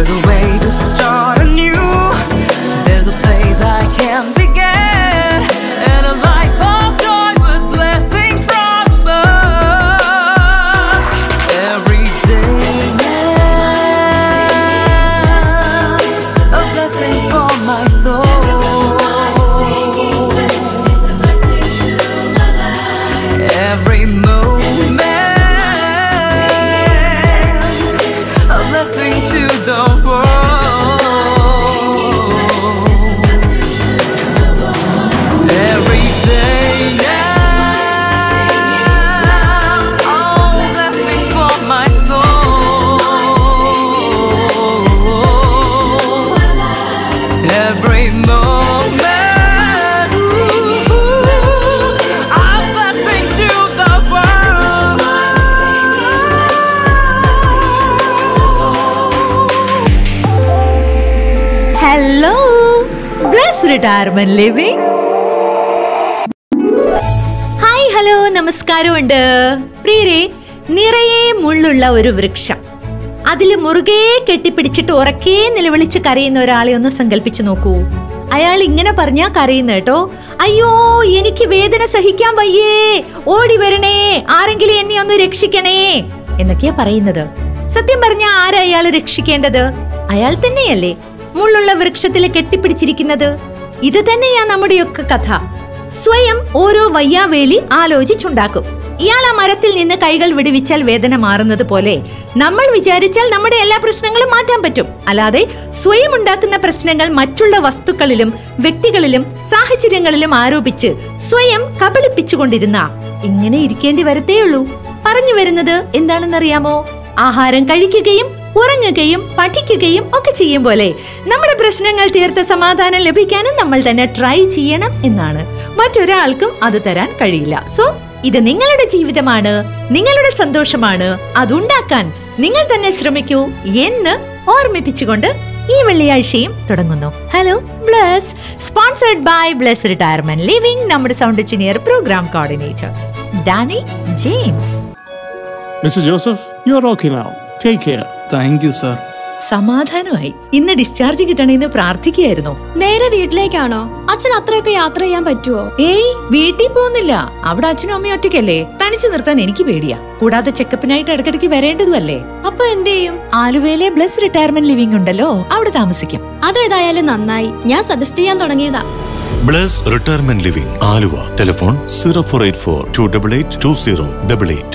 There's a way to start anew. There's a place I can begin. And a life of joy with blessings from above. Every day now, a blessing for my soul. Every moment, a blessing to the world. Every day now, oh, blessing for my soul. Every moment, ooh, I'm blessing to the world. Hello Bless Retirement Living hi hello നമസ്കാരമുണ്ട് പ്രിയരെ നിറയെ മുള്ളുള്ള ഒരു വൃക്ഷം അതിൽ മുറുകെ കെട്ടിപ്പിടിച്ചിട്ട് ഉറക്കെ നിലവിളിച്ച് കരയുന്ന ഒരാളെ ഒന്ന് സങ്കല്പിച്ചു നോക്കൂ അയാൾ ഇങ്ങനെ പറഞ്ഞാ കരയുന്ന കേട്ടോ അയ്യോ എനിക്ക് വേദന സഹിക്കാൻ വയ്യേ ഓടി വരണേ ആരെങ്കിലും എന്നെ ഒന്ന് രക്ഷിക്കണേ എന്നൊക്കെയാ പറയുന്നത് സത്യം പറഞ്ഞ ആരാ അയാൾ രക്ഷിക്കേണ്ടത് അയാൾ തന്നെയല്ലേ മുള്ളുള്ള വൃക്ഷത്തിൽ കെട്ടിപ്പിടിച്ചിരിക്കുന്നത് ഇത് തന്നെയാ നമ്മുടെയൊക്കെ കഥ സ്വയം ഓരോ വയ്യാവേലി ആലോചിച്ചുണ്ടാക്കും ഇയാൾ ആ മരത്തിൽ നിന്ന് കൈകൾ വിടുവിച്ചാൽ വേദന മാറുന്നത് പോലെ നമ്മൾ വിചാരിച്ചാൽ നമ്മുടെ എല്ലാ പ്രശ്നങ്ങളും മാറ്റാൻ പറ്റും അല്ലാതെ സ്വയം ഉണ്ടാക്കുന്ന പ്രശ്നങ്ങൾ മറ്റുള്ള വസ്തുക്കളിലും വ്യക്തികളിലും സാഹചര്യങ്ങളിലും ആരോപിച്ച് സ്വയം കബളിപ്പിച്ചുകൊണ്ടിരുന്ന ഇങ്ങനെ ഇരിക്കേണ്ടി വരത്തേ ഉള്ളൂ പറഞ്ഞു വരുന്നത് എന്താണെന്നറിയാമോ ആഹാരം കഴിക്കുകയും ഉറങ്ങുകയും പഠിക്കുകയും ഒക്കെ ചെയ്യും പോലെ നമ്മുടെ പ്രശ്നങ്ങൾ തീർത്ത സമാധാനം ലഭിക്കാനും നമ്മൾ തന്നെ ട്രൈ ചെയ്യണം എന്നാണ് മറ്റൊരാൾക്കും അത് തരാൻ കഴിയില്ല സോ ഇത് നിങ്ങളുടെ ജീവിതമാണ് നിങ്ങളുടെ സന്തോഷമാണ് അതുണ്ടാക്കാൻ നിങ്ങൾ തന്നെ ശ്രമിക്കൂ എന്ന് ഓർമ്മിപ്പിച്ചുകൊണ്ട് ഈ വെള്ളിയാഴ്ചയും തുടങ്ങുന്നു hello Bless sponsored by Bless Retirement Living നമ്മുടെ sound engineer program coordinator Danny James Mr. Joseph, you're okay now. Take care. Thank you sir സമാധാനമായി ഇന്ന് ഡിസ്ചാർജ് കിട്ടണമെന്ന് പ്രാർത്ഥിക്കുകയായിരുന്നു നേരെ വീട്ടിലേക്കാണോ അച്ഛൻ അത്രയൊക്കെ യാത്ര ചെയ്യാൻ പറ്റുമോ ഏയ് വീട്ടിൽ പോകുന്നില്ല അവിടെ അച്ഛനും അമ്മയും ഒറ്റയ്ക്കല്ലേ തനിച്ചു നിർത്താൻ എനിക്ക് പേടിയാ കൂടാതെ ചെക്കപ്പിനായിട്ട് ഇടയ്ക്കിടയ്ക്ക് വരേണ്ടതുമല്ലേ അപ്പൊ എന്ത് ചെയ്യും ആലുവയിലെ ബ്ലസ് റിട്ടയർമെന്റ് ലിവിംഗ് ഉണ്ടല്ലോ അവിടെ താമസിക്കും അതേതായാലും നന്നായി ഞാൻ സജസ്റ്റ് ചെയ്യാൻ തുടങ്ങിയതാ Bless Retirement Living Aluva telephone zero four eight four two double eight two zero double eight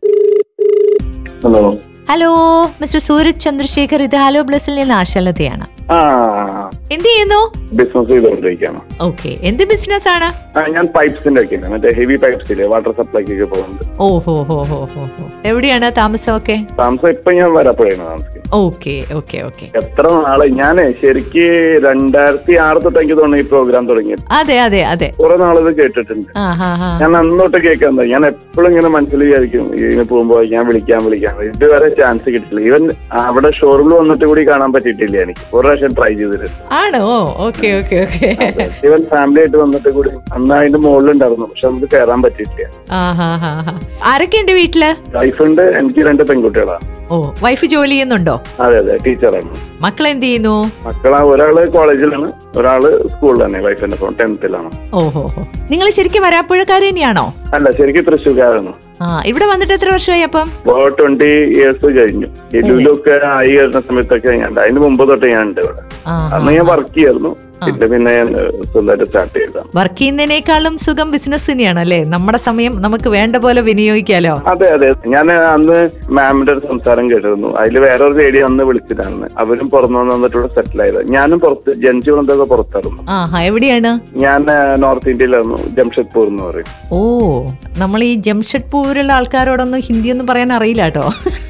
hello hello mister Suraj Chandrasekhar ഇത് ഹലോ ബ്ലസ്സിൽ നിന്ന് ആശലതയാണ് ആ എന്ത് ചെയ്യുന്നു ബിസിനസ് ചെയ്തുകൊണ്ടിരിക്കുകയാണ് ഓക്കെ എന്ത് ബിസിനസ് ആണ് ആ ഞാൻ പൈപ്സിന്റെ ഒക്കെ മറ്റേ ഹെവി പൈപ്സ് ഇല്ലേ വാട്ടർ സപ്ലൈക്കൊക്കെ പോകുന്നുണ്ട് ഓ ഹോ ഹോ ഹോ ഹോ ഹോ എവിടെയാണ് താമസമൊക്കെ താമസം ഇപ്പൊ ഞാൻ വരാപ്പുഴയാണ് താമസിക്കുന്നത് ഓക്കെ ഓക്കെ ഓക്കെ എത്ര നാളെ ഞാൻ ശരിക്ക് രണ്ടായിരത്തി ആറ് തൊട്ട് എനിക്ക് തോന്നുന്നു ഈ പ്രോഗ്രാം തുടങ്ങിയത് അതെ അതെ അതെ കുറെ നാളിത് കേട്ടിട്ടുണ്ട് ആ ഹാ ഹാ ഞാൻ അന്നോട്ട് കേൾക്കാൻ ഞാൻ എപ്പോഴും ഇങ്ങനെ മനസ്സിൽ വിചാരിക്കും ഇതിന് പോകുമ്പോ ഞാൻ വിളിക്കാൻ വിളിക്കാൻ ഇതുവരെ ചാൻസ് കിട്ടില്ല ഈവൻ അവിടെ ഷോറൂമിൽ വന്നിട്ട് കൂടി കാണാൻ പറ്റിയിട്ടില്ല എനിക്ക് ഒരു പ്രാവശ്യം ട്രൈ ചെയ്തിട്ട് ആണോ okay okay okay even family ആയിട്ട് വന്നിട്ട് കൂടി അന്ന് അതിന്റെ മുകളിലുണ്ടായിരുന്നു പക്ഷെ നമുക്ക് കയറാൻ പറ്റിയിട്ടില്ല ആ ഹാ ഹാ ഹാ ആരൊക്കെയുണ്ട് വീട്ടില് വൈഫുണ്ട് എനിക്ക് രണ്ട് പെൺകുട്ടികളാണ് ഓ വൈഫ് ജോലി ചെയ്യുന്നുണ്ടോ അതെ അതെ ടീച്ചറാണ് മക്കൾ എന്ത് ചെയ്യുന്നു മക്കളാ ഒരാള് കോളേജിലാണ് ഒരാള് സ്കൂളിൽ തന്നെ വൈഫിന്റെ ഫോൺ ടെൻത്തിലാണ് ഓഹോ ഹോ നിങ്ങൾ ശരിക്കും വരാപ്പുഴക്കാർ തന്നെയാണോ അല്ല ശരിക്കും തൃശ്ശൂർക്കാരാണ് ആ ഇവിടെ വന്നിട്ട് എത്ര വർഷമായി അപ്പം ഇപ്പോ ട്വന്റി ഇയേഴ്സ് കഴിഞ്ഞു ഈ ലുലുക്കെ ആയി വരുന്ന സമയത്തൊക്കെ ഞാൻ ഉണ്ട്. അതിന് മുമ്പ് തൊട്ട് ഞാൻ ഉണ്ട് ഇവിടെ ആ അന്ന് ഞാൻ വർക്ക് ചെയ്യായിരുന്നു പിന്നെ പിന്നെ ഞാൻ സ്വന്തമായിട്ട് സ്റ്റാർട്ട് ചെയ്തതാണ് വർക്ക് ചെയ്യുന്നതിനേക്കാളും സുഖം ബിസിനസ് തന്നെയാണ് അല്ലേ നമ്മുടെ സമയം നമുക്ക് വേണ്ട പോലെ വിനിയോഗിക്കാലോ അതെ അതെ ഞാൻ അന്ന് മാമിന്റെ ഒരു സംസാരം കേട്ടിരുന്നു അതിൽ വേറൊരു ലേഡി അന്ന് വിളിച്ചിട്ടാണ് അവരും പുറത്തു നിന്ന് വന്നിട്ട് ഇവിടെ സെറ്റിൽ ആയത് ഞാനും പുറത്ത് ജനിച്ചു വളർന്നതൊക്കെ പുറത്തായിരുന്നു ആ ഹാ എവിടെയാണ് ഞാൻ നോർത്ത് ഇന്ത്യയിലായിരുന്നു ജംഷഡ്പൂർ എന്ന് പറയും ഓ നമ്മൾ ഈ ജംഷഡ്പൂരിലുള്ള ആൾക്കാരോടൊന്നും ഹിന്ദി ഒന്നും പറയാൻ അറിയില്ല കേട്ടോ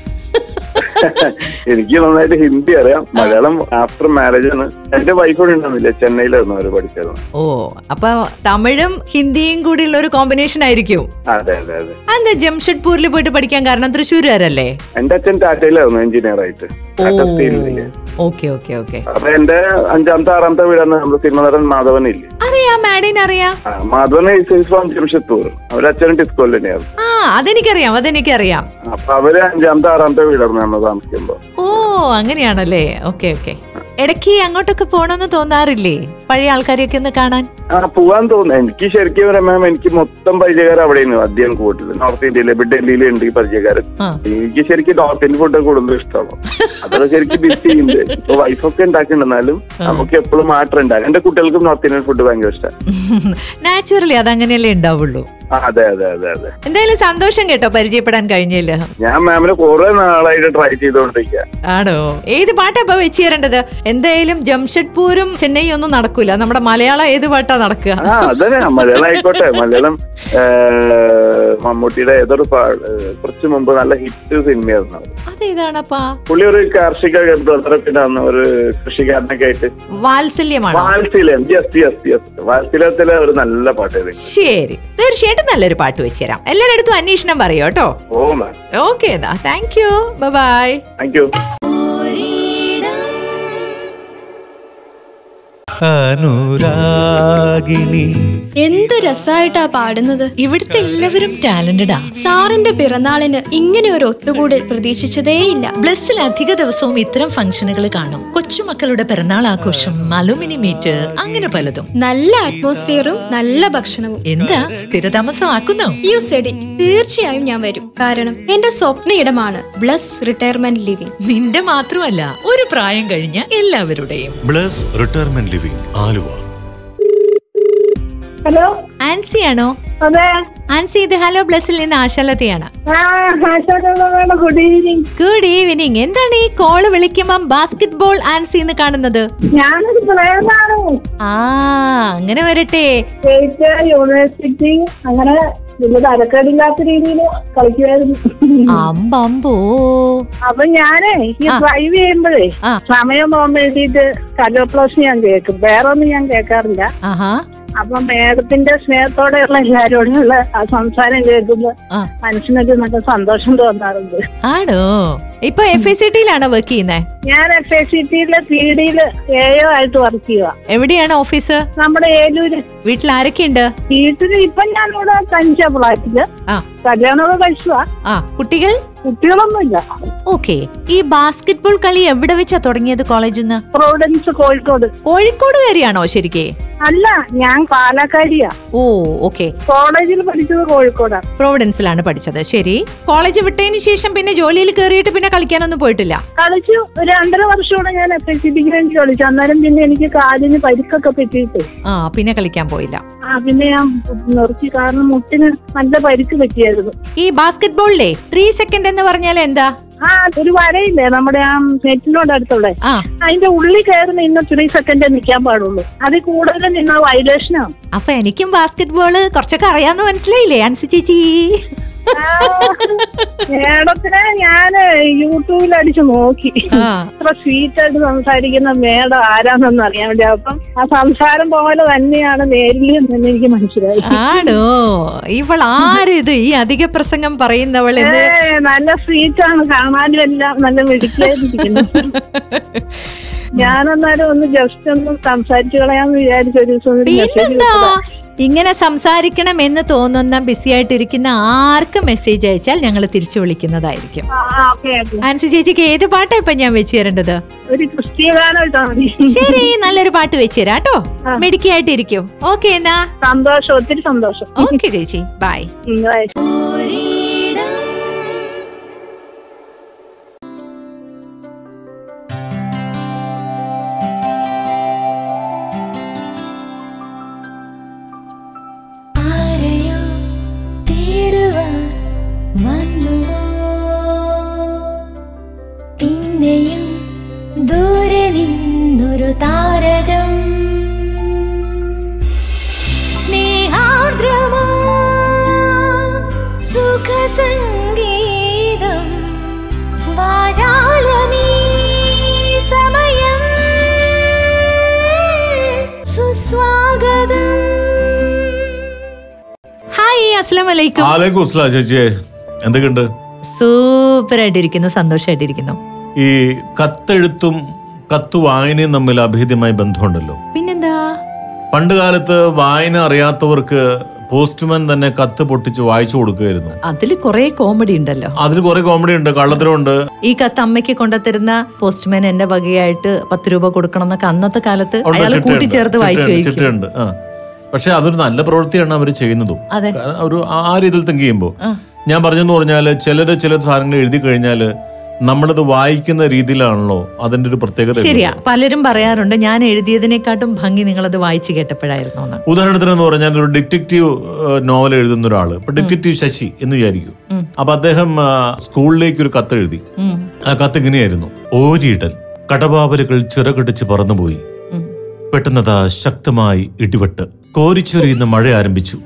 എനിക്ക് നന്നായിട്ട് ഹിന്ദി അറിയാം മലയാളം ആഫ്റ്റർ മാരേജ് ആണ് എന്റെ വൈഫ് കൂടെ ഉണ്ടായിരുന്നില്ല ചെന്നൈയിലായിരുന്നു അവർ പഠിച്ചത് ഓ അപ്പൊ തമിഴും ഹിന്ദിയും കൂടിയുള്ള ഒരു കോമ്പിനേഷൻ ആയിരിക്കും അതെ അതെ അതെ അതെന്താ ജംഷഡ്പൂരിൽ പോയിട്ട് പഠിക്കാൻ കാരണം തൃശ്ശൂരുകാരല്ലേ എന്റെ അച്ഛൻ ടാറ്റയിലായിരുന്നു എഞ്ചിനീയർ ആയിട്ട് ടാറ്റ സ്റ്റീലില് ഓക്കെ ഓക്കെ ഓക്കെ അപ്പൊ എന്റെ അഞ്ചാമത്തെ ആറാമത്തെ വീടാണ് നമ്മുടെ സിനിമാനടൻ മാധവൻ ഇല്ലേ അറിയാം മാഡിന് അറിയാം ആ, മാധവൻ ഈസ് ഫ്രോം ജംഷഡ്പൂർ അവരുടെ അച്ഛനും ഡിസ്കോയിൽ തന്നെയായിരുന്നു ആ അതെനിക്കറിയാം അതെനിക്കറിയാം അപ്പൊ അവര് അഞ്ചാമത്തെ ആറാമത്തെ വീടായിരുന്നു നമ്മൾ താമസിക്കുമ്പോ ഓ അങ്ങനെയാണല്ലേ ഓക്കെ ഓക്കെ ഇടയ്ക്ക് അങ്ങോട്ടൊക്കെ പോണെന്ന് തോന്നാറില്ലേ പഴയ ആൾക്കാരെയൊക്കെ ഒന്ന് കാണാൻ ആ പോവാൻ തോന്നുന്നു എനിക്ക് ശരിക്കും പറയാം മാം എനിക്ക് മൊത്തം പരിചയക്കാർ അവിടെയാണ് അധികം കൂടുതൽ നോർത്ത് ഇന്ത്യയിലെ ഇപ്പൊ ഡൽഹിയിലുണ്ട് ഈ പരിചയക്കാരൻ ആ. എനിക്ക് ശരിക്കും നോർത്ത് ഇന്ത്യൻ ഫുഡ് കൂടുതൽ ഇഷ്ടമാണ് അതൊക്കെ ശരിക്കും മിസ് ചെയ്യുന്നുണ്ട് ഇപ്പൊ വൈഫൊക്കെ ഉണ്ടാക്കുന്നുണ്ടെന്നാലും നമുക്ക് എപ്പോഴും മാറ്റം ഉണ്ടാകും എന്റെ കുട്ടികൾക്കും നോർത്ത് ഇന്ത്യൻ ഫുഡ് ഭയങ്കര ഇഷ്ടമാണ് നാച്ചുറലി അതങ്ങനെയല്ലേ ഉണ്ടാവുള്ളൂ ആ അതെ അതെ അതെ അതെ എന്തായാലും സന്തോഷം കേട്ടോ പരിചയപ്പെടാൻ കഴിഞ്ഞില്ല ഞാൻ മാമിനെ കുറെ നാളായിട്ട് ട്രൈ ചെയ്തുകൊണ്ടിരിക്കുക ആണോ ഏത് പാട്ടാ ഇപ്പൊ വെച്ച് തരേണ്ടത് എന്തായാലും ജംഷഡ്പൂരും ചെന്നൈ ഒന്നും നടക്കൂല നമ്മുടെ മലയാളം ഏത് പാട്ടാ നടക്കുക ആ അതന്നെ മലയാളം ആയിക്കോട്ടെ മലയാളം ഏ, മമ്മൂട്ടിയുടെ ഏതൊരു പാ- ഏ, കുറച്ച് മുമ്പ് നല്ല ഹിറ്റ് സിനിമയായിരുന്നു അത്. അതേതാണപ്പാ പുള്ളി ഒരു കാർഷിക ബ്രദറൊക്കെ ഉണ്ടാകുന്ന ഒരു കൃഷിക്കാരനൊക്കെ ആയിട്ട് വാത്സല്യമാണോ വാത്സല്യം യെസ് യെസ് യെസ് വാത്സല്യത്തിലെ ഒരു നല്ല പാട്ട് ഇത് ശരി തീർച്ചയായിട്ടും നല്ലൊരു പാട്ട് വെച്ച് തരാം എല്ലാവരുടെ അടുത്തും അന്വേഷണം പറയോ കേട്ടോ ഓ മാം ഓക്കെ എന്നാ thank you bye thank you അനുരാഗിണി എന്ത് രസമായിട്ടാ പാടുന്നത് ഇവിടുത്തെ എല്ലാവരും ടാലന്റഡാ സാറിന്റെ പിറന്നാളിന് ഇങ്ങനെ ഒരു ഒത്തുകൂടൽ പ്രതീക്ഷിച്ചതേയില്ല ബ്ലസ്സിൽ അധിക ദിവസവും ഇത്തരം ഫംഗ്ഷനുകൾ കാണും കൊച്ചുമക്കളുടെ പിറന്നാൾ ആഘോഷം അലുമിനി മീറ്റ് അങ്ങനെ പലതും നല്ല അറ്റ്മോസ്ഫിയറും നല്ല ഭക്ഷണവും എന്താ സ്ഥിരതാമസം ആക്കുന്നോ യു സെഡ് ഇറ്റ് തീർച്ചയായും ഞാൻ വരും കാരണം എന്റെ സ്വപ്ന ഇടമാണ് ബ്ലസ് റിട്ടയർമെന്റ് ലിവിംഗ് നിന്റെ മാത്രമല്ല ഒരു പ്രായം കഴിഞ്ഞ എല്ലാവരുടെയും Bless Retirement Living Aluva hello Ancy ആണോ അതെ ആൻസി ഇത് ഹലോ ബ്ലസ്സിൽ നിന്ന് ആശാലതയാണ് ആ ആശാക്കളുടെ ഗുഡ് ഈവനിങ് ഗുഡ് ഈവനിങ് എന്താണ് ഈ കോള് വിളിക്കുമ്പം ബാസ്കറ്റ് ബോൾ ആൻസി എന്ന് കാണുന്നത് ഞാനൊരു പ്രേമാണ് ആ അങ്ങനെ വരട്ടെ സ്റ്റേറ്റ് യൂണിവേഴ്സിറ്റി അങ്ങനെ വലിയ തരക്കേടില്ലാത്ത രീതിയിൽ കളിക്കുമായിരുന്നു അമ്പമ്പോ അപ്പൊ ഞാനേ ഈ ആ. ഡ്രൈവ് ചെയ്യുമ്പോഴേ ആ. സമയം പോകാൻ വേണ്ടിയിട്ട് കലോപ്ലോസ് ഞാൻ കേൾക്കും വേറെ ഒന്നും ഞാൻ കേൾക്കാറില്ല ആഹാ അപ്പൊ മേഡത്തിന്റെ സ്നേഹത്തോടെയുള്ള എല്ലാരോടുള്ള ആ സംസാരം കേൾക്കുമ്പോ ആ. മനസ്സിനൊരു നല്ല സന്തോഷം തോന്നാറുണ്ട് ആണോ ഇപ്പൊ എഫ് എസ് സി ടിയിലാണോ വർക്ക് ചെയ്യുന്നത് ഞാൻ എഫ് എസ് സി ടിയിലെ പി ഡിയില് എയോ ആയിട്ട് വർക്ക് ചെയ്യുക എവിടെയാണ് ഓഫീസ് നമ്മുടെ ഏലൂര് വീട്ടിൽ ആരൊക്കെയുണ്ട് വീട്ടില് ഇപ്പൊ ഞാനിവിടെ തനിച്ച ഫ്ലാറ്റില് ആ കല്യാണമൊക്കെ കഴിച്ചതാ ആ കുട്ടികൾ കുട്ടികളൊന്നുമില്ല ഓക്കെ ഈ ബാസ്കറ്റ് ബോൾ കളി എവിടെ വെച്ചാ തുടങ്ങിയത് കോളേജിൽ നിന്ന് പ്രൊവിഡൻസ് കോഴിക്കോട് കോഴിക്കോടുകാരിയാണോ ശരിക്കേ അല്ല ഞാൻ പാലക്കാരിയാ ഓ ഓക്കെ കോളേജിൽ പഠിച്ചത് കോഴിക്കോടാ പ്രോവിഡൻസിലാണ് പഠിച്ചത് ശരി കോളേജ് വിട്ടതിന് ശേഷം പിന്നെ ജോലിയിൽ കയറിയിട്ട് പിന്നെ കളിക്കാനൊന്നും പോയിട്ടില്ല കളിച്ചു ഒരു രണ്ടര വർഷത്തോടെ ഞാൻ എഫ് എസ് സി ഡിക്ക് വേണ്ടി കളിച്ചു അന്നേരം പിന്നെ എനിക്ക് കാലിന് പരിക്കൊക്കെ പറ്റിയിട്ട് ആ പിന്നെ കളിക്കാൻ പോയില്ല ആ പിന്നെ ഞാൻ നിർത്തി കാരണം മുട്ടിന് നല്ല പരിക്ക് പറ്റിയായിരുന്നു ഈ ബാസ്കറ്റ് ബോളിലെ ത്രീ സെക്കൻഡ് എന്ന് പറഞ്ഞാൽ എന്താ ആ ഒരു വരയില്ലേ നമ്മുടെ ആ നെറ്റിനോട് അടുത്തുള്ള ആ അതിന്റെ ഉള്ളിൽ കയറി നിന്ന് ത്രീ സെക്കൻഡേ നിൽക്കാൻ പാടുള്ളൂ അതിൽ കൂടുതൽ നിന്ന വയലേഷനാണ് അപ്പൊ എനിക്കും ബാസ്കറ്റ് ബോള് കുറച്ചൊക്കെ അറിയാന്ന് മനസ്സിലായില്ലേ അൻസി ചേച്ചി മേഡത്തിനെ ഞാന് യൂട്യൂബിൽ അടിച്ച് നോക്കി ആ ഇത്ര സ്വീറ്റ് ആയിട്ട് സംസാരിക്കുന്ന മേഡം ആരാന്നൊന്നും അറിയാൻ വേണ്ടി അപ്പം ആ സംസാരം പോലെ തന്നെയാണ് നേരിൽ എന്ന് എനിക്ക് മനസ്സിലായി ആണോ ഇവൾ ആരിത് ഈ അധിക പ്രസംഗം പറയുന്നവൾ ഏ, എന്ന് നല്ല സ്വീറ്റ് ആണ് കാണാനും എല്ലാം നല്ല മിടുക്കിയായിരിക്കുന്നു ഞാനെന്നാലും ഒന്ന് ജസ്റ്റ് ഒന്ന് സംസാരിച്ചു കളയാന്ന് വിചാരിച്ച ഒരു ദിവസം ഒരു മെസ്സേജ് പിന്നെന്താ ഇങ്ങനെ സംസാരിക്കണം എന്ന് തോന്നുന്ന ബിസി ആയിട്ടിരിക്കുന്ന ആർക്ക് മെസ്സേജ് അയച്ചാൽ ഞങ്ങൾ തിരിച്ചു വിളിക്കുന്നതായിരിക്കും ഓക്കെ ഓക്കെ ആൻസി ചേച്ചിക്ക് ഏത് പാട്ടാ ഇപ്പൊ ഞാൻ വെച്ച് തരേണ്ടത് ഒരു ക്രിസ്തീയ ഗാനം ഇട്ടാ മതി ശരി നല്ലൊരു പാട്ട് വെച്ച് തരാം കേട്ടോ മിടുക്കിയായിട്ടിരിക്കും ഓക്കെ എന്നാ സന്തോഷം ഒത്തിരി സന്തോഷം ഓക്കെ ചേച്ചി ബൈ ഉം, bye. ആരെയോ തേടുവാൻ വന്നുവോ പിന്നെയും ദൂരെ നിന്നൊരു താരകം സ്നേഹാർദ്രമോ സുഖസംഗീതം വാചാലമീ സമയം സുസ്വാഗതം ഹായ് അസ്ലാം വലൈക്കും ആലേക്കും ഉസ്ലാ ചേച്ചിയെ എന്തൊക്കെയുണ്ട് സൂപ്പർ ആയിട്ടിരിക്കുന്നു സന്തോഷമായിട്ടിരിക്കുന്നു ഈ കത്തെഴുത്തും കത്ത് വായനയും തമ്മിൽ അഭേദ്യമായ ബന്ധമുണ്ടല്ലോ പിന്നെന്താ പണ്ട് കാലത്ത് വായന അറിയാത്തവർക്ക് പോസ്റ്റ്മാൻ തന്നെ കത്ത് പൊട്ടിച്ച് വായിച്ചു കൊടുക്കുകയായിരുന്നു അതിൽ കുറെ കോമഡി ഉണ്ടല്ലോ അതിൽ കുറെ കോമഡി ഉണ്ട് കള്ളത്തരമുണ്ട് ഈ കത്ത് അമ്മയ്ക്ക് കൊണ്ടുത്തരുന്ന പോസ്റ്റ്മാൻ എന്റെ വകയായിട്ട് പത്ത് രൂപ കൊടുക്കണം എന്നൊക്കെ അന്നത്തെ കാലത്ത് ഉണ്ട്, അയാൾ ചിട്ടയുണ്ട്, കൂട്ടിച്ചേർത്ത് വായിച്ചു ചിട്ടയുണ്ട്, കഴിക്കും ചിട്ടയുണ്ട് ആ പക്ഷെ അതൊരു നല്ല പ്രവൃത്തിയാണ് അവർ ചെയ്യുന്നതും അതെ. കാരണം ഒരു ആ രീതിയിൽ തിങ്ക് ചെയ്യുമ്പോൾ ഞാൻ പറഞ്ഞെന്ന് പറഞ്ഞാൽ ചിലര് ചില സാധനങ്ങൾ എഴുതി കഴിഞ്ഞാൽ നമ്മളത് വായിക്കുന്ന രീതിയിലാണല്ലോ അതിന്റെ ഒരു പ്രത്യേകത ശരിയാ ഉള്ളത്. പലരും പറയാറുണ്ട് ഞാൻ എഴുതിയതിനെക്കാട്ടും ഭംഗി നിങ്ങളത് വായിച്ചു കേട്ടപ്പോഴായിരുന്നു എന്ന് ഉദാഹരണത്തിന് എന്ന് പറഞ്ഞാൽ ഒരു ഡിറ്റക്റ്റീവ് നോവൽ എഴുതുന്ന ഒരാള് ഇപ്പൊ ഡിറ്റക്റ്റീവ് ശശി എന്ന് വിചാരിക്കും അപ്പൊ അദ്ദേഹം ആ, സ്കൂളിലേക്ക് ഒരു കത്ത് എഴുതി ഉം. ആ കത്ത് ഇങ്ങനെയായിരുന്നു ഓരിയിടൽ കടവാവലുകൾ ചിറകടിച്ച് പറന്നുപോയി ഉം. പെട്ടെന്നതാ ശക്തമായി ഇടിവെട്ട് കോരിച്ചൊരിയുന്ന മഴ ആരംഭിച്ചു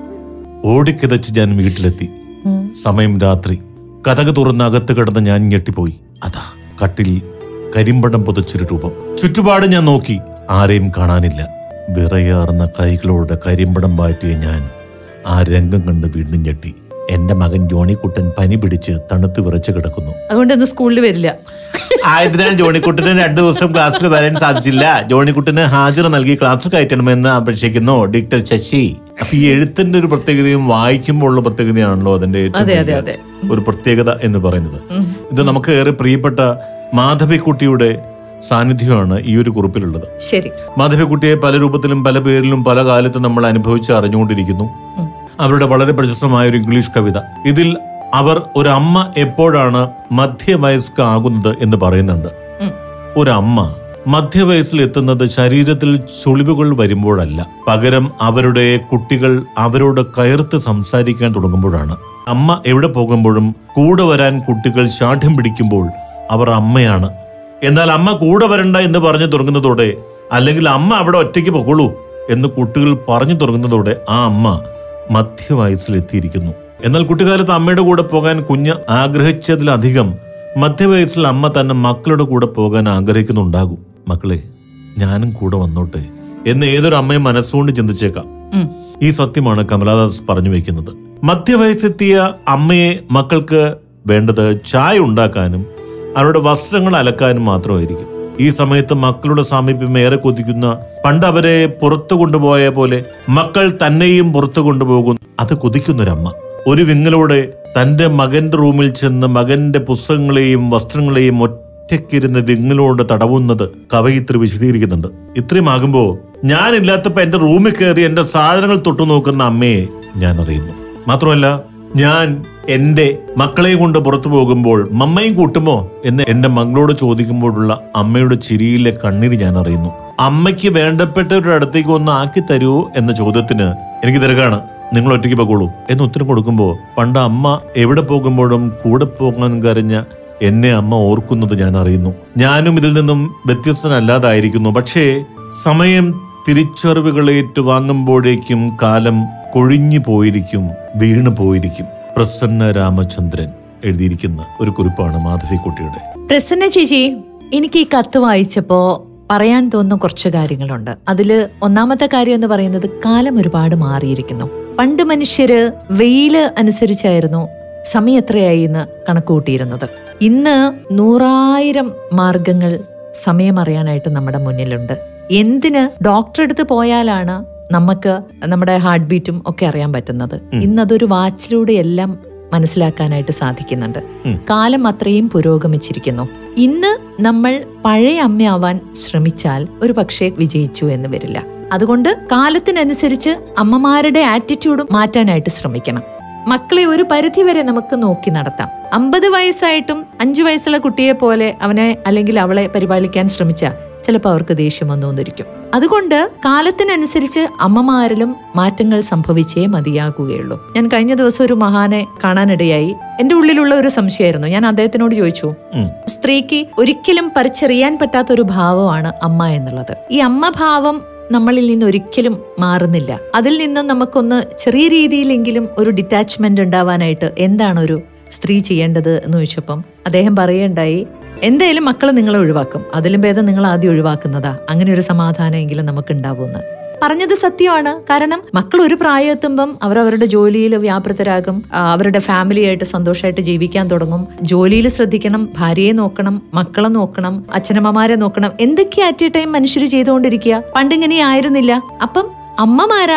ഓടിക്കിതച്ച് ഞാൻ വീട്ടിലെത്തി സമയം രാത്രി കഥക് തുറന്ന് അകത്ത് കിടന്ന് ഞാൻ ഞെട്ടിപ്പോയി അതാ കട്ടിൽ കരിമ്പടം പുതച്ചൊരു രൂപം ചുറ്റുപാട് ഞാൻ നോക്കി ആരെയും കാണാനില്ല വിറയാർന്ന കൈകളോട് കരിമ്പടം പാറ്റിയ ഞാൻ ആ രംഗം കണ്ട് വീണ്ടും ഞെട്ടി എന്റെ മകൻ ജോണിക്കുട്ടൻ പനി പിടിച്ച് തണുത്ത് വിറച്ച് കിടക്കുന്നു അതുകൊണ്ട് ഇന്ന് സ്കൂളിൽ വരില്ല ആയതിനാൽ ജോണിക്കുട്ടന് രണ്ടു ദിവസം ക്ലാസ്സിൽ വരാൻ സാധിച്ചില്ല ജോണിക്കുട്ടന് ഹാജർ നൽകി ക്ലാസ് കയറ്റണമെന്ന് അപേക്ഷിക്കുന്നു ഡിക്ടർ ശശി അപ്പൊ ഈ എഴുത്തിന്റെ ഒരു പ്രത്യേകതയും വായിക്കുമ്പോൾ ഉള്ള പ്രത്യേകതയാണല്ലോ അതിന്റെ ഏറ്റവും അതെ, അതെ, വലിയ അതെ. ഒരു പ്രത്യേകത എന്ന് പറയുന്നത് ഇത് നമുക്ക് ഏറെ പ്രിയപ്പെട്ട മാധവിക്കുട്ടിയുടെ സാന്നിധ്യമാണ് ഈ ഒരു കുറിപ്പിലുള്ളത് ശരി മാധവിക്കുട്ടിയെ പല രൂപത്തിലും പല പേരിലും പല കാലത്തും നമ്മൾ അനുഭവിച്ച് അറിഞ്ഞുകൊണ്ടിരിക്കുന്നു അവരുടെ വളരെ പ്രശസ്തമായ ഒരു ഇംഗ്ലീഷ് കവിത ഇതിൽ അവർ ഒരു അമ്മ എപ്പോഴാണ് മധ്യവയസ്ക ആകുന്നത് എന്ന് പറയുന്നുണ്ട് ഉം. ഒരു അമ്മ മധ്യവയസ്സിൽ എത്തുന്നത് ശരീരത്തിൽ ചുളിവുകൾ വരുമ്പോഴല്ല പകരം അവരുടെ കുട്ടികൾ അവരോട് കയർത്ത് സംസാരിക്കാൻ തുടങ്ങുമ്പോഴാണ് അമ്മ എവിടെ പോകുമ്പോഴും കൂടെ വരാൻ കുട്ടികൾ ശാഠ്യം പിടിക്കുമ്പോൾ അവർ അമ്മയാണ് എന്നാൽ അമ്മ കൂടെ വരണ്ട എന്ന് പറഞ്ഞു തുടങ്ങുന്നതോടെ അല്ലെങ്കിൽ അമ്മ അവിടെ ഒറ്റയ്ക്ക് പൊക്കോളൂ എന്ന് കുട്ടികൾ പറഞ്ഞു തുടങ്ങുന്നതോടെ ആ അമ്മ മധ്യവയസ്സിൽ എത്തിയിരിക്കുന്നു എന്നാൽ കുട്ടിക്കാലത്ത് അമ്മയുടെ കൂടെ പോകാൻ കുഞ്ഞ് ആഗ്രഹിച്ചതിലധികം മധ്യവയസ്സിൽ അമ്മ തന്നെ മക്കളുടെ കൂടെ പോകാൻ ആഗ്രഹിക്കുന്നുണ്ടാകും മക്കളെ ഞാനും കൂടെ വന്നോട്ടെ എന്ന് ഏതൊരു അമ്മയും മനസ്സുകൊണ്ട് ചിന്തിച്ചേക്കാം ഉം. ഈ സത്യമാണ് കമലാദാസ് പറഞ്ഞു വെക്കുന്നത് മധ്യവയസ്സെത്തിയ അമ്മയെ മക്കൾക്ക് വേണ്ടത് ചായ ഉണ്ടാക്കാനും അവരുടെ വസ്ത്രങ്ങൾ അലക്കാനും മാത്രമായിരിക്കും ഈ സമയത്ത് മക്കളുടെ സാമീപ്യം ഏറെ കൊതിക്കുന്ന പണ്ട് അവരെ പുറത്തു കൊണ്ടുപോയ പോലെ മക്കൾ തന്നെയും പുറത്തു കൊണ്ടുപോകും അത് കൊതിക്കുന്നൊരമ്മ ഒരു വിങ്ങലോടെ തന്റെ മകന്റെ റൂമിൽ ചെന്ന് മകന്റെ പുസ്തകങ്ങളെയും വസ്ത്രങ്ങളെയും ഒറ്റയ്ക്കിരുന്ന് വിങ്ങലോട് തടവുന്നത് കവയിത്രി വിശദീകരിക്കുന്നുണ്ട് ഇത്രയും ആകുമ്പോ ഞാനില്ലാത്തപ്പോ എന്റെ റൂമിൽ കയറി എന്റെ സാധനങ്ങൾ തൊട്ടു നോക്കുന്ന അമ്മയെ ഞാൻ അറിയുന്നു മാത്രമല്ല ഞാൻ എന്റെ മക്കളെ കൊണ്ട് പുറത്തു പോകുമ്പോൾ മമ്മയും കൂട്ടുമോ എന്ന് എന്റെ മകളോട് ചോദിക്കുമ്പോഴുള്ള അമ്മയുടെ ചിരിയിലെ കണ്ണീര് ഞാൻ അറിയുന്നു അമ്മയ്ക്ക് വേണ്ടപ്പെട്ടവരുടെ അടുത്തേക്ക് ഒന്ന് ആക്കി തരുമോ എന്ന ചോദ്യത്തിന് എനിക്ക് തിരക്കാണ് നിങ്ങൾ ഒറ്റയ്ക്ക് പോകോളൂ എന്ന് ഉത്തരം കൊടുക്കുമ്പോൾ പണ്ട് അമ്മ എവിടെ പോകുമ്പോഴും കൂടെ പോകാൻ കരഞ്ഞ എന്നെ അമ്മ ഓർക്കുന്നത് ഞാൻ അറിയുന്നു ഞാനും ഇതിൽ നിന്നും വ്യത്യസ്തനല്ലാതായിരിക്കുന്നു പക്ഷേ സമയം തിരിച്ചറിവുകൾ ഏറ്റുവാങ്ങുമ്പോഴേക്കും കാലം കൊഴിഞ്ഞു പോയിരിക്കും വീണു പോയിരിക്കും പ്രസന്ന രാമചന്ദ്രൻ എഴുതിയിരിക്കുന്ന ഒരു കുറിപ്പാണ് മാധവിക്കുട്ടിയുടെ പ്രസന്ന ചേച്ചി എനിക്ക് ഈ കത്ത് വായിച്ചപ്പോ പറയാൻ തോന്നുന്ന കുറച്ച് കാര്യങ്ങളുണ്ട് അതില് ഒന്നാമത്തെ കാര്യം എന്ന് പറയുന്നത് കാലം ഒരുപാട് മാറിയിരിക്കുന്നു പണ്ട് മനുഷ്യര് വെയില് അനുസരിച്ചായിരുന്നു സമയം എത്രയായി എന്ന് കണക്കുകൂട്ടിയിരുന്നത് ഇന്ന് നൂറായിരം മാർഗങ്ങൾ സമയം അറിയാനായിട്ട് നമ്മുടെ മുന്നിലുണ്ട് എന്തിന് ഡോക്ടറെ അടുത്ത് പോയാലാണ് നമുക്ക് നമ്മുടെ ഹാർട്ട് ബീറ്റും ഒക്കെ അറിയാൻ പറ്റുന്നത് ഇന്നതൊരു വാച്ചിലൂടെ എല്ലാം മനസ്സിലാക്കാനായിട്ട് സാധിക്കുന്നുണ്ട് കാലം അത്രയും പുരോഗമിച്ചിരിക്കുന്നു ഇന്ന് നമ്മൾ പഴയ അമ്മയാവാൻ ശ്രമിച്ചാൽ ഒരു പക്ഷേ വിജയിച്ചു എന്ന് വരില്ല അതുകൊണ്ട് കാലത്തിനനുസരിച്ച് അമ്മമാരുടെ ആറ്റിറ്റ്യൂഡും മാറ്റാനായിട്ട് ശ്രമിക്കണം മക്കളെ ഒരു പരിധി വരെ നമുക്ക് നോക്കി നടത്താം അമ്പത് വയസ്സായിട്ടും അഞ്ചു വയസ്സുള്ള കുട്ടിയെ പോലെ അവനെ അല്ലെങ്കിൽ അവളെ പരിപാലിക്കാൻ ശ്രമിച്ചാൽ ചിലപ്പോൾ അവർക്ക് ദേഷ്യം വന്നു വന്നിരിക്കും അതുകൊണ്ട് കാലത്തിനനുസരിച്ച് അമ്മമാരിലും മാറ്റങ്ങൾ സംഭവിച്ചേ മതിയാകുകയുള്ളൂ ഞാൻ കഴിഞ്ഞ ദിവസം ഒരു മഹാനെ കാണാനിടയായി എന്റെ ഉള്ളിലുള്ള ഒരു സംശയമായിരുന്നു ഞാൻ അദ്ദേഹത്തിനോട് ചോദിച്ചു ഉം. സ്ത്രീക്ക് ഒരിക്കലും പറിച്ചറിയാൻ പറ്റാത്ത ഒരു ഭാവമാണ് അമ്മ എന്നുള്ളത് ഈ അമ്മ ഭാവം നമ്മളിൽ നിന്ന് ഒരിക്കലും മാറുന്നില്ല അതിൽ നിന്ന് നമുക്കൊന്ന് ചെറിയ രീതിയിലെങ്കിലും ഒരു ഡിറ്റാച്ച്മെന്റ് ഉണ്ടാവാനായിട്ട് എന്താണ് ഒരു സ്ത്രീ ചെയ്യേണ്ടത് എന്ന് ചോദിച്ചപ്പം അദ്ദേഹം പറയുണ്ടായി എന്തായാലും മക്കൾ നിങ്ങളെ ഒഴിവാക്കും അതിലും ഭേദം നിങ്ങൾ ആദ്യം ഒഴിവാക്കുന്നതാ അങ്ങനെ ഒരു സമാധാനമെങ്കിലും നമുക്ക് ഉണ്ടാവുമെന്ന് പറഞ്ഞത് സത്യമാണ് കാരണം മക്കൾ ഒരു പ്രായം എത്തുമ്പം അവർ അവരുടെ ജോലിയിൽ വ്യാപൃതരാകും ആ, അവരുടെ ഫാമിലിയായിട്ട് സന്തോഷമായിട്ട് ജീവിക്കാൻ തുടങ്ങും ജോലിയിൽ ശ്രദ്ധിക്കണം ഭാര്യയെ നോക്കണം മക്കളെ നോക്കണം അച്ഛനമ്മമാരെ നോക്കണം എന്തൊക്കെ അറ്റ് എ ടൈം മനുഷ്യർ ചെയ്തുകൊണ്ടിരിക്കുക പണ്ടിങ്ങനെ ആയിരുന്നില്ല അപ്പം അമ്മമാരാണ്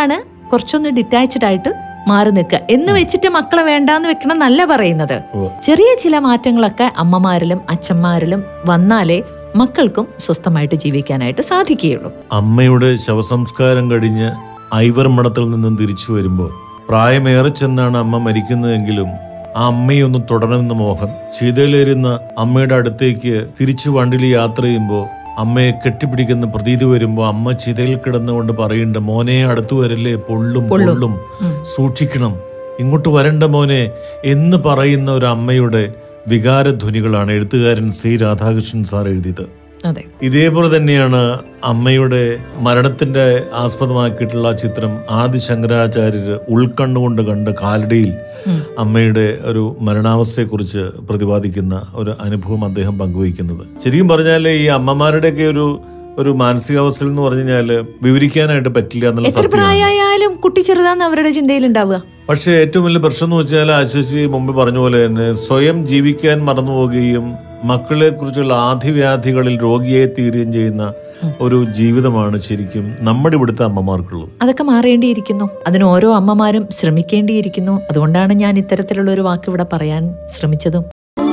കുറച്ചൊന്ന് ഡിറ്റാച്ച്ഡ് ആയിട്ട് മാറി നിൽക്കുക എന്ന് വെച്ചിട്ട് മക്കളെ വേണ്ടാന്ന് വെക്കണം എന്നല്ല പറയുന്നത് ഉവ്വ്. ചെറിയ ചില മാറ്റങ്ങളൊക്കെ അമ്മമാരിലും അച്ഛന്മാരിലും വന്നാലേ മക്കൾക്കും സ്വസ്ഥമായിട്ട് ജീവിക്കാനായിട്ട് സാധിക്കുകയുള്ളൂ അമ്മയുടെ ശവസംസ്കാരം കഴിഞ്ഞ് ഐവർ മഠത്തിൽ നിന്നും തിരിച്ചു വരുമ്പോൾ പ്രായമേറെ ചെന്നാണ് അമ്മ മരിക്കുന്നതെങ്കിലും ആ അമ്മയെ ഒന്ന് തുടരണമെന്ന് മോഹൻ ചീതയിലേരുന്ന അമ്മയുടെ അടുത്തേക്ക് തിരിച്ചു വണ്ടിയിൽ യാത്ര ചെയ്യുമ്പോൾ അമ്മയെ കെട്ടിപ്പിടിക്കുന്ന പ്രതീതി വരുമ്പോൾ അമ്മ ചിതയിൽ കിടന്നുകൊണ്ട് പറയുന്നുണ്ട് മോനെ അടുത്തു വരല്ലേ പൊള്ളും പൊള്ളും സൂക്ഷിക്കണം ഇങ്ങോട്ട് വരണ്ട മോനെ എന്ന് പറയുന്ന ഒരു അമ്മയുടെ വികാരധ്വനികളാണ് എഴുത്തുകാരൻ സി രാധാകൃഷ്ണൻ സാർ എഴുതിയത് അതെ ഇതേപോലെ തന്നെയാണ് അമ്മയുടെ മരണത്തിന്റെ ആസ്പദമാക്കിയിട്ടുള്ള ആ ചിത്രം ആദി ശങ്കരാചാര്യർ ഉൾക്കണ്ണുകൊണ്ട് കണ്ട കാലടിയിൽ അമ്മയുടെ ഒരു മരണാവസ്ഥയെക്കുറിച്ച് പ്രതിപാദിക്കുന്ന ഒരു അനുഭവം അദ്ദേഹം പങ്കുവയ്ക്കുന്നത് ശരിക്കും പറഞ്ഞാൽ ഈ അമ്മമാരുടെയൊക്കെ ഒരു ഒരു മാനസികാവസ്ഥയിൽ എന്ന് പറഞ്ഞു കഴിഞ്ഞാല് വിവരിക്കാനായിട്ട് പറ്റില്ല എന്നുള്ള എത്ര സത്യമാണ് പ്രായമായാലും കുട്ടി ചെറുതാന്ന് അവരുടെ ചിന്തയിലുണ്ടാവുക പക്ഷേ ഏറ്റവും വലിയ പ്രശ്നം എന്ന് വെച്ചാൽ ആശിഷി മുമ്പ് പറഞ്ഞ പോലെ തന്നെ സ്വയം ജീവിക്കാൻ മറന്നുപോവുകയും മക്കളെ കുറിച്ചുള്ള ആധിവ്യാധികളിൽ രോഗിയെ തീരുകയും ചെയ്യുന്ന ഒരു ജീവിതമാണ് ശരിക്കും നമ്മുടെ ഇവിടുത്തെ അമ്മമാർക്കുള്ളത് അതൊക്കെ മാറേണ്ടിയിരിക്കുന്നു അതിന് ഓരോ അമ്മമാരും ശ്രമിക്കേണ്ടിയിരിക്കുന്നു അതുകൊണ്ടാണ് ഞാൻ ഇത്തരത്തിലുള്ള ഒരു വാക്ക് ഇവിടെ പറയാൻ ശ്രമിച്ചതും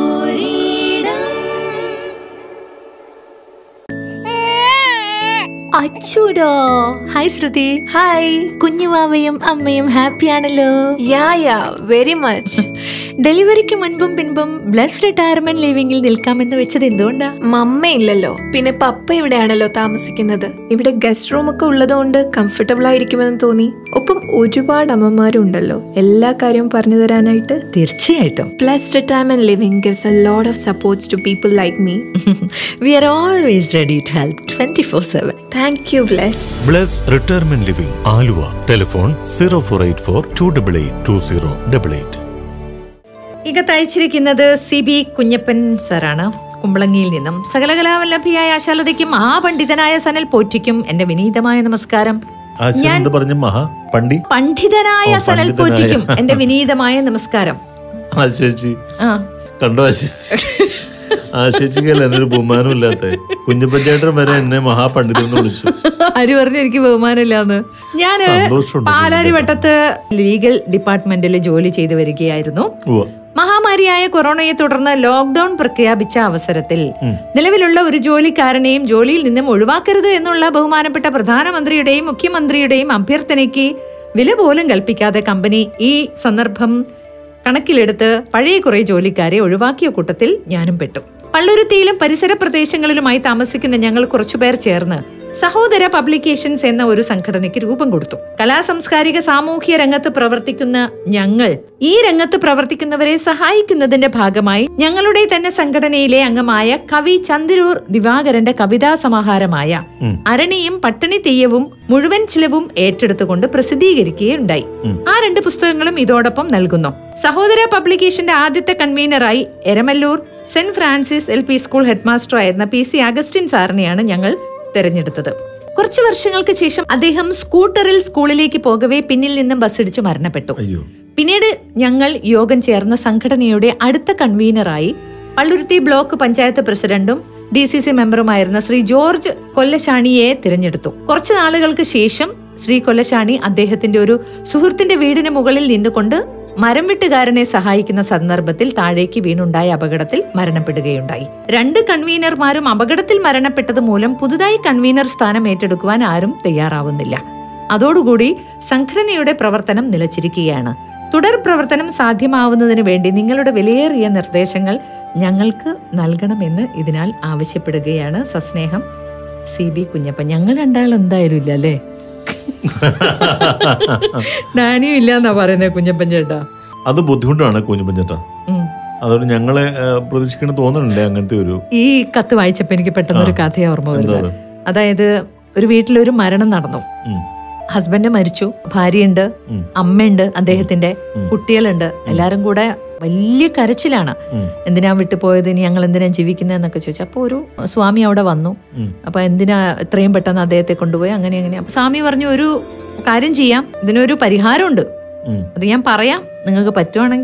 അച്ചൂടോ ഹായ് ശ്രുതി ഹായ് കുഞ്ഞുവാവയും അമ്മയും ഹാപ്പിയാണല്ലോ യാ യാ വെരി മച്ച് ഡെലിവറിക്ക് മുൻപും പിൻപും ബ്ലസ് റിട്ടയർമെന്റ് ലിവിംഗിൽ നിൽക്കാമെന്ന് വെച്ചത് എന്തുകൊണ്ടാ മമ്മ ഇല്ലല്ലോ പിന്നെ പപ്പ ഇവിടെയാണല്ലോ താമസിക്കുന്നത് ഇവിടെ ഗസ്റ്റ് റൂം ഒക്കെ ഉള്ളതുകൊണ്ട് കംഫർട്ടബിൾ ആയിരിക്കുമെന്ന് തോന്നി ഒപ്പം ഒരുപാട് അമ്മമാരും ഉണ്ടല്ലോ എല്ലാ കാര്യവും പറഞ്ഞു തരാനായിട്ട് തീർച്ചയായിട്ടും Bless Retirement Living gives a lot of supports to people like me we are always ready to help twenty four seven thank you bless Bless Retirement Living Aluva telephone zero four eight four two double eight two zero double eight ഇകത്ത് അയച്ചിരിക്കുന്നത് C B Kunjappan സാറാണ് കുമ്പളങ്ങിയിൽ നിന്നും സകലകലാവല്ലഭിയായ ആശാലതയ്ക്കും ആ പണ്ഡിതനായ സനൽ പോറ്റിക്കും എന്റെ വിനീതമായ നമസ്കാരം ആശിഷ് ഞാൻ എന്ത് പറഞ്ഞു മഹാ പണ്ടി പണ്ഡിതനായ ഓ, സനൽ പണ്ഡിതനായ. പോറ്റിക്കും എന്റെ വിനീതമായ നമസ്കാരം ആ ചേച്ചി ആ കണ്ടോ ആശിഷ് ആ ചേച്ചിക്കല്ല എന്നെ ഒരു ബഹുമാനം ഇല്ലാത്ത കുഞ്ഞപ്പഞ്ചേട്ടൻ വരെ എന്നെ മഹാപണ്ഡിതൻ എന്ന് വിളിച്ചു ആര് പറഞ്ഞു എനിക്ക് ബഹുമാനമില്ലാന്ന് ഞാന് സന്തോഷമുണ്ട് പാലാരി വട്ടത്ത് ലീഗൽ ഡിപ്പാർട്ട്മെന്റിൽ ജോലി ചെയ്തു വരികയായിരുന്നു ഉവ്വ. മഹാമാരിയായ കൊറോണയെ തുടർന്ന് ലോക്ക്ഡൌൺ പ്രഖ്യാപിച്ച അവസരത്തിൽ നിലവിലുള്ള ഒരു ജോലിക്കാരനെയും ജോലിയിൽ നിന്നും ഒഴിവാക്കരുത് എന്നുള്ള ബഹുമാനപ്പെട്ട പ്രധാനമന്ത്രിയുടെയും മുഖ്യമന്ത്രിയുടെയും അഭ്യർത്ഥനയ്ക്ക് വില പോലും കൽപ്പിക്കാതെ കമ്പനി ഈ സന്ദർഭം കണക്കിലെടുത്ത് പഴയ കുറെ ജോലിക്കാരെ ഒഴിവാക്കിയ കൂട്ടത്തിൽ ഞാനും പെട്ടു പള്ളുരുത്തിയിലും പരിസര പ്രദേശങ്ങളിലുമായി താമസിക്കുന്ന ഞങ്ങൾ കുറച്ചുപേർ ചേർന്ന് സഹോദര പബ്ലിക്കേഷൻസ് എന്ന ഒരു സംഘടനയ്ക്ക് രൂപം കൊടുത്തു കലാസാംസ്കാരിക സാമൂഹ്യ രംഗത്ത് പ്രവർത്തിക്കുന്ന ഞങ്ങൾ ഈ രംഗത്ത് പ്രവർത്തിക്കുന്നവരെ സഹായിക്കുന്നതിന്റെ ഭാഗമായി ഞങ്ങളുടെ തന്നെ സംഘടനയിലെ അംഗമായ കവി ചന്ദ്രൂർ ദിവാകരന്റെ കവിതാ സമാഹാരമായ അരണിയും പട്ടണി തെയ്യവും മുഴുവൻ ചിലവും ഏറ്റെടുത്തുകൊണ്ട് പ്രസിദ്ധീകരിക്കുകയുണ്ടായി ആ രണ്ട് പുസ്തകങ്ങളും ഇതോടൊപ്പം നൽകുന്നു സഹോദര പബ്ലിക്കേഷന്റെ ആദ്യത്തെ കൺവീനറായി Eramallur Saint Francis L P school headmaster ആയിരുന്ന പി സി അഗസ്റ്റിൻ സാറിനെയാണ് ഞങ്ങൾ തെരഞ്ഞെടുത്തത് കുറച്ചു വർഷങ്ങൾക്ക് ശേഷം അദ്ദേഹം സ്കൂട്ടറിൽ സ്കൂളിലേക്ക് പോകവേ പിന്നിൽ നിന്നും ബസ്സിടിച്ച് മരണപ്പെട്ടു അയ്യോ പിന്നീട് ഞങ്ങൾ യോഗം ചേർന്ന സംഘടനയുടെ അടുത്ത കൺവീനറായി പള്ളുരുത്തി ബ്ലോക്ക് പഞ്ചായത്ത് പ്രസിഡന്റും ഡി സി സി മെമ്പറുമായിരുന്ന ശ്രീ ജോർജ് കൊല്ലശാണിയെ തിരഞ്ഞെടുത്തു കുറച്ചു നാളുകൾക്ക് ശേഷം ശ്രീ കൊല്ലശാണി അദ്ദേഹത്തിന്റെ ഒരു സുഹൃത്തിന്റെ വീടിന് മുകളിൽ നിന്നുകൊണ്ട് മരം വെട്ടുകാരനെ സഹായിക്കുന്ന സന്ദർഭത്തിൽ താഴേക്ക് വീണുണ്ടായ അപകടത്തിൽ മരണപ്പെടുകയുണ്ടായി രണ്ട് കൺവീനർമാരും അപകടത്തിൽ മരണപ്പെട്ടത് മൂലം പുതുതായി കൺവീനർ സ്ഥാനം ഏറ്റെടുക്കുവാൻ ആരും തയ്യാറാവുന്നില്ല അതോടുകൂടി സംഘടനയുടെ പ്രവർത്തനം നിലച്ചിരിക്കുകയാണ് തുടർ പ്രവർത്തനം സാധ്യമാവുന്നതിന് വേണ്ടി നിങ്ങളുടെ വിലയേറിയ നിർദ്ദേശങ്ങൾ ഞങ്ങൾക്ക് നൽകണമെന്ന് ഇതിനാൽ ആവശ്യപ്പെടുകയാണ് സസ്നേഹം സി ബി കുഞ്ഞപ്പൻ ഞങ്ങൾ രണ്ടാൾ എന്തായാലും ഇല്ല അല്ലേ ഡാനിയും ഇല്ല എന്നാ പറയുന്നത് കുഞ്ഞപ്പൻ ചേട്ടാ അത് ബുദ്ധിമുട്ടാണ് കുഞ്ഞപ്പഞ്ചേട്ടാ ഉം. അതുകൊണ്ട് ഞങ്ങളെ പ്രതീക്ഷിക്കണം തോന്നുന്നുണ്ടേ അങ്ങനത്തെ ഒരു ഈ കത്ത് വായിച്ചപ്പോ എനിക്ക് പെട്ടെന്ന് ഒരു കഥയെ ഓർമ്മ വരുന്നത് അതായത് ഒരു വീട്ടിലൊരു മരണം നടന്നു ഉം. ഹസ്ബൻഡ് മരിച്ചു ഭാര്യയുണ്ട് ഉം. അമ്മയുണ്ട് അദ്ദേഹത്തിന്റെ കുട്ടികളുണ്ട് എല്ലാരും കൂടെ വലിയ കരച്ചിലാണ് ഉം. എന്തിനാ വിട്ടുപോയത് ഇനി ഞങ്ങൾ എന്തിനാ ജീവിക്കുന്നതെന്നൊക്കെ ചോദിച്ചു അപ്പോൾ ഒരു സ്വാമി അവിടെ വന്നു ഉം. അപ്പൊ എന്തിനാ എത്രയും പെട്ടെന്ന് അദ്ദേഹത്തെ കൊണ്ടുപോയി അങ്ങനെ അങ്ങനെ അപ്പൊ സ്വാമി പറഞ്ഞു ഒരു കാര്യം ചെയ്യാം ഇതിനൊരു പരിഹാരമുണ്ട് ഉം. അത് ഞാൻ പറയാം നിങ്ങൾക്ക് പറ്റുവാണെങ്കിൽ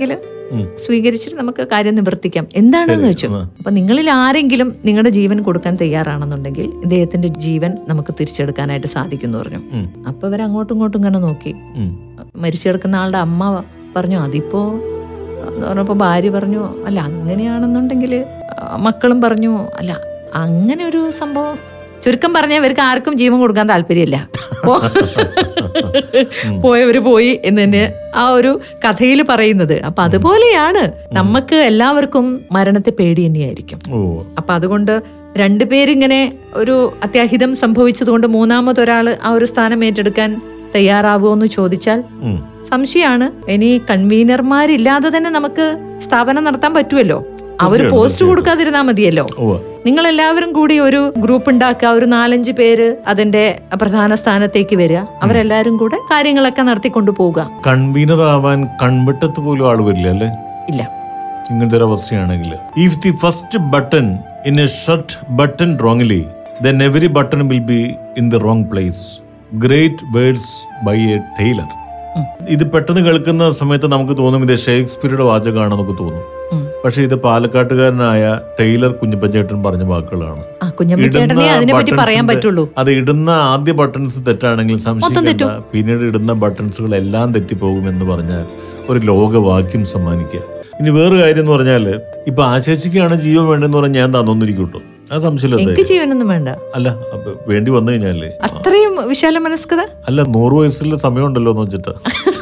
സ്വീകരിച്ചിട്ട് നമുക്ക് കാര്യം നിവർത്തിക്കാം എന്താണെന്ന് വെച്ചു അപ്പൊ നിങ്ങളിൽ ആരെങ്കിലും നിങ്ങളുടെ ജീവൻ കൊടുക്കാൻ തയ്യാറാണെന്നുണ്ടെങ്കിൽ ഇദ്ദേഹത്തിന്റെ ജീവൻ നമുക്ക് തിരിച്ചെടുക്കാനായിട്ട് സാധിക്കും എന്ന് പറഞ്ഞു അപ്പൊ ഇവർ അങ്ങോട്ടും ഇങ്ങോട്ടും ഇങ്ങനെ നോക്കി മരിച്ചു കിടക്കുന്ന ആളുടെ അമ്മ പറഞ്ഞു അതിപ്പോ എന്ന് പറഞ്ഞപ്പോ ഭാര്യ പറഞ്ഞു അല്ല അങ്ങനെയാണെന്നുണ്ടെങ്കിൽ മക്കളും പറഞ്ഞു അല്ല അങ്ങനെ ഒരു സംഭവം ചുരുക്കം പറഞ്ഞാൽ ഇവർക്ക് ആർക്കും ജീവൻ കൊടുക്കാൻ താല്പര്യമില്ല പോ- പോയവര് പോയി എന്ന് തന്നെ ആ ഒരു കഥയിൽ പറയുന്നത് അപ്പൊ അതുപോലെയാണ് നമുക്ക് എല്ലാവർക്കും മരണത്തെ പേടി തന്നെയായിരിക്കും ഓ അപ്പൊ അതുകൊണ്ട് രണ്ടുപേരിങ്ങനെ ഒരു അത്യാഹിതം സംഭവിച്ചതുകൊണ്ട് മൂന്നാമതൊരാൾ ആ ഒരു സ്ഥാനം ഏറ്റെടുക്കാൻ തയ്യാറാവുമോ എന്ന് ചോദിച്ചാൽ ഉം. സംശയമാണ് ഇനി കൺവീനർമാരില്ലാതെ തന്നെ നമുക്ക് സ്ഥാപനം നടത്താൻ പറ്റുമല്ലോ അവര് തീർച്ചയായിട്ടും, പോസ്റ്റ് തീർച്ചയായിട്ടും. കൊടുക്കാതിരുന്നാ മതിയല്ലോ ഉവ്വ്. നിങ്ങൾ എല്ലാവരും കൂടി ഒരു ഗ്രൂപ്പ് ഉണ്ടാക്കുക ഒരു നാലഞ്ച് പേര് അതിന്റെ പ്രധാന സ്ഥാനത്തേക്ക് വരിക അവരെല്ലാരും കൂടെ കാര്യങ്ങളൊക്കെ നടത്തിക്കൊണ്ടു പോവുക കൺവീനർ ആവാൻ കൺവെട്ടത്ത് പോലും ആള് വരില്ല അല്ലേ ഇല്ല ഇങ്ങനത്തെ ഒരു അവസ്ഥയാണെങ്കിൽ if the first button in a shirt button wrongly then every button will be in the wrong place great words by a tailor ഇത് പെട്ടെന്ന് കേൾക്കുന്ന സമയത്ത് നമുക്ക് തോന്നും ഇത് ഷേക്സ്പിയറുടെ വാചകമാണെന്നൊക്കെ തോന്നും പക്ഷെ ഇത് പാലക്കാട്ടുകാരനായ ടൈലർ കുഞ്ഞപ്പഞ്ചേട്ടൻ പറഞ്ഞ വാക്കുകളാണ് ആ കുഞ്ഞമ്മച്ചേട്ടനെ ഇടുന്ന അതിനെപ്പറ്റി പറയാൻ buttonsന്റെ- പറ്റുള്ളൂ അത് ഇടുന്ന ആദ്യ ബട്ടൺസ് തെറ്റാണെങ്കിൽ സംശയിക്കേണ്ട പിന്നീട് ഇടുന്ന ബട്ടൺസുകൾ എല്ലാം തെറ്റിപ്പോകുമെന്ന് പറഞ്ഞാൽ ഒരു ലോകവാക്യം സമ്മാനിക്കുക ഇനി വേറെ കാര്യം എന്ന് പറഞ്ഞാൽ ഇപ്പൊ ആ ചേച്ചിക്കാണ് ജീവൻ വേണ്ടെന്ന് പറഞ്ഞാൽ ഞാൻ തന്നൊന്നിരിക്കും കേട്ടോ അത് സംശയമില്ല എനിക്ക് ജീവനൊന്നും വേണ്ട അല്ല അപ്പൊ വേണ്ടി വന്നു കഴിഞ്ഞാല് അത്രയും വിശാല മനസ്കത അല്ല നൂറ് വയസ്സിൽ സമയമുണ്ടല്ലോ എന്ന് വെച്ചിട്ട്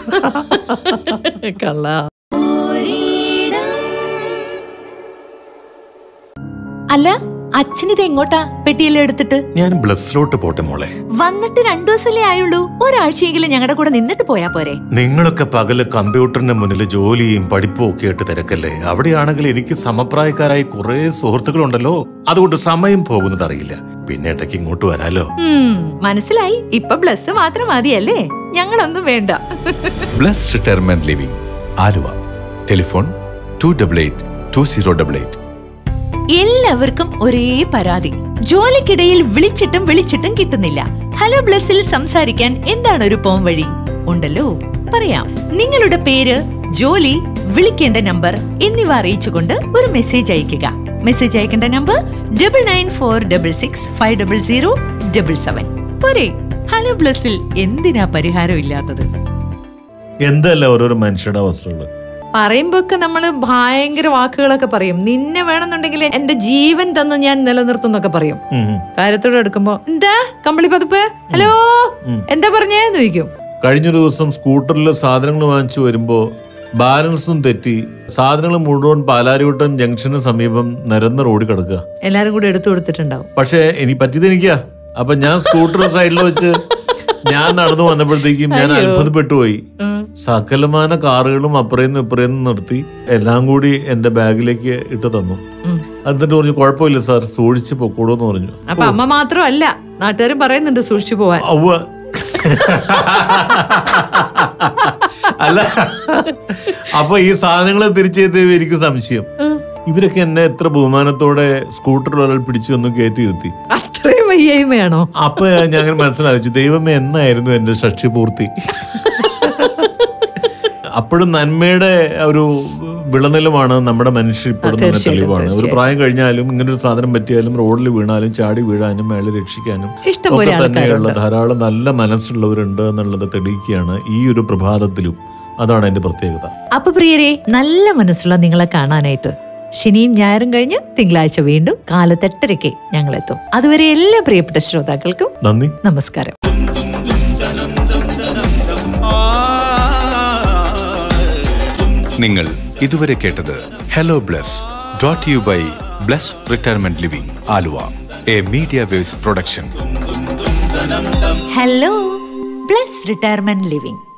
കള്ള അല്ല അച്ഛനിത് എങ്ങോട്ടാ പെട്ടിയെല്ലാം എടുത്തിട്ട് ഞാൻ ബ്ലസ്സിലോട്ട് പോട്ടെ മോളെ വന്നിട്ട് രണ്ടു ദിവസമല്ലേ ആയുള്ളൂ ഒരാഴ്ചയെങ്കിലും ഞങ്ങളുടെ കൂടെ നിന്നിട്ട് പോയാ പോരെ നിങ്ങളൊക്കെ പകല് കമ്പ്യൂട്ടറിന് മുന്നിൽ ജോലിയും പഠിപ്പും ഒക്കെ ആയിട്ട് തിരക്കല്ലേ അവിടെയാണെങ്കിൽ എനിക്ക് സമപ്രായക്കാരായി കുറെ സുഹൃത്തുക്കളുണ്ടല്ലോ അതുകൊണ്ട് സമയം പോകുന്നത് അറിയില്ല പിന്നെ ഇടയ്ക്ക് ഇങ്ങോട്ട് വരാലോ ഉം, മനസ്സിലായി ഇപ്പൊ പ്ലസ് മാത്രം മതിയല്ലേ ഞങ്ങളൊന്നും വേണ്ട Bless Retirement Living Aluva telephone two double eight two zero double eight എല്ലാവർക്കും ഒരേ പരാതി ജോലിക്കിടയിൽ വിളിച്ചിട്ടും വിളിച്ചിട്ടും കിട്ടുന്നില്ല ഹലോ ബ്ലസ്സിൽ സംസാരിക്കാൻ എന്താണ് ഒരു പോം വഴി ഉണ്ടല്ലോ പറയാം നിങ്ങളുടെ പേര് ജോലി വിളിക്കേണ്ട നമ്പർ എന്നിവ അറിയിച്ചുകൊണ്ട് ഒരു മെസ്സേജ് അയയ്ക്കുക മെസ്സേജ് അയക്കേണ്ട number double nine four double six five double zero double seven പോരെ ഹലോ ബ്ലസ്സിൽ എന്തിനാ പരിഹാരം ഇല്ലാത്തത് എന്തല്ല ഓരോരോ മനുഷ്യരുടെ അവസ്ഥകള് പറയുമ്പോഴൊക്കെ നമ്മൾ ഭയങ്കര വാക്കുകളൊക്കെ പറയും നിന്നെ വേണമെന്നുണ്ടെങ്കിൽ എന്റെ ജീവൻ തന്ന് ഞാൻ നിലനിർത്തുന്നൊക്കെ പറയും ഉം, ഉം. കാര്യത്തോടെ എടുക്കുമ്പോ എന്താ കമ്പിളി പതിപ്പ് ഹലോ എന്താ പറഞ്ഞേന്ന് ചോദിക്കും കഴിഞ്ഞൊരു ദിവസം സ്കൂട്ടറിൽ സാധനങ്ങൾ വാങ്ങിച്ചു വരുമ്പോ ബാലൻസും തെറ്റി സാധനങ്ങൾ മുഴുവൻ പാലാരിവട്ടം ജംഗ്ഷന് സമീപം നിരന്ന റോഡിൽ കിടക്കുക എല്ലാരും കൂടെ എടുത്തു കൊടുത്തിട്ടുണ്ടാവും പക്ഷെ എനിക്ക് പറ്റിയത് എനിക്കാ അപ്പൊ ഞാൻ സ്കൂട്ടർ സൈഡിൽ വെച്ച് ഞാൻ നടന്നു വന്നപ്പോഴത്തേക്കും ഞാൻ അയ്യോ. അത്ഭുതപ്പെട്ടു പോയി സകലമാന കാറുകളും അപ്പുറേന്ന് ഇപ്പുറേന്ന് നിർത്തി എല്ലാം കൂടി എന്റെ ബാഗിലേക്ക് ഇട്ട് തന്നു എന്നിട്ട് പറഞ്ഞു കുഴപ്പമില്ല സാർ സൂക്ഷിച്ച് പൊക്കോളൂ എന്ന് പറഞ്ഞു അപ്പൊ അമ്മ മാത്രമല്ല നാട്ടുകാരും പറയുന്നുണ്ട് സൂക്ഷിച്ചു പോവാൻ അവ്വ അല്ല അപ്പൊ ഈ സാധനങ്ങൾ തിരിച്ചെത്തിയ എനിക്ക് സംശയം ഇവരൊക്കെ എന്നെ എത്ര ബഹുമാനത്തോടെ സ്കൂട്ടറിൽ ഒരാൾ പിടിച്ചു വന്ന് കയറ്റിയിരുത്തി അത്രയും വയ്യായ്മയാണോ അപ്പൊ ഞാൻ അങ്ങനെ മനസ്സിലാച്ചു ദൈവമേ എന്നായിരുന്നു എന്റെ ഷഷ്ടി പൂർത്തി അപ്പോഴും നന്മയുടെ ഒരു വിളനിലമാണ് നമ്മുടെ മനുഷ്യർ ഇപ്പോഴും തന്നെ തീർച്ചയായിട്ടും, തെളിവാണ് ഒരു തീർച്ചയായും. പ്രായം കഴിഞ്ഞാലും ഇങ്ങനെ ഒരു സാധനം പറ്റിയാലും റോഡിൽ വീണാലും ചാടി വീഴാനും അയാളെ രക്ഷിക്കാനും ഇഷ്ടംപോലെ ഒക്കെ തന്നെയുള്ള ആൾക്കാരുണ്ട്. ധാരാളം നല്ല മനസ്സുള്ളവരുണ്ട് എന്നുള്ളത് തെളിയിക്കുകയാണ് ഈ ഒരു പ്രഭാതത്തിലും അതാണ് എന്റെ പ്രത്യേകത അപ്പൊ പ്രിയരെ നല്ല മനസ്സുള്ള നിങ്ങളെ കാണാനായിട്ട് ശനിയും ഞായറും കഴിഞ്ഞ് തിങ്കളാഴ്ച വീണ്ടും കാലത്തെട്ടരയ്ക്ക് ഞങ്ങൾ എത്തും അതുവരെ എല്ലാ പ്രിയപ്പെട്ട ശ്രോതാക്കൾക്കും നന്ദി നമസ്കാരം നിങ്ങൾ ഇതുവരെ കേട്ടത് hello Bless brought you by Bless Retirement Living Aluva a media waves production hello Bless Retirement living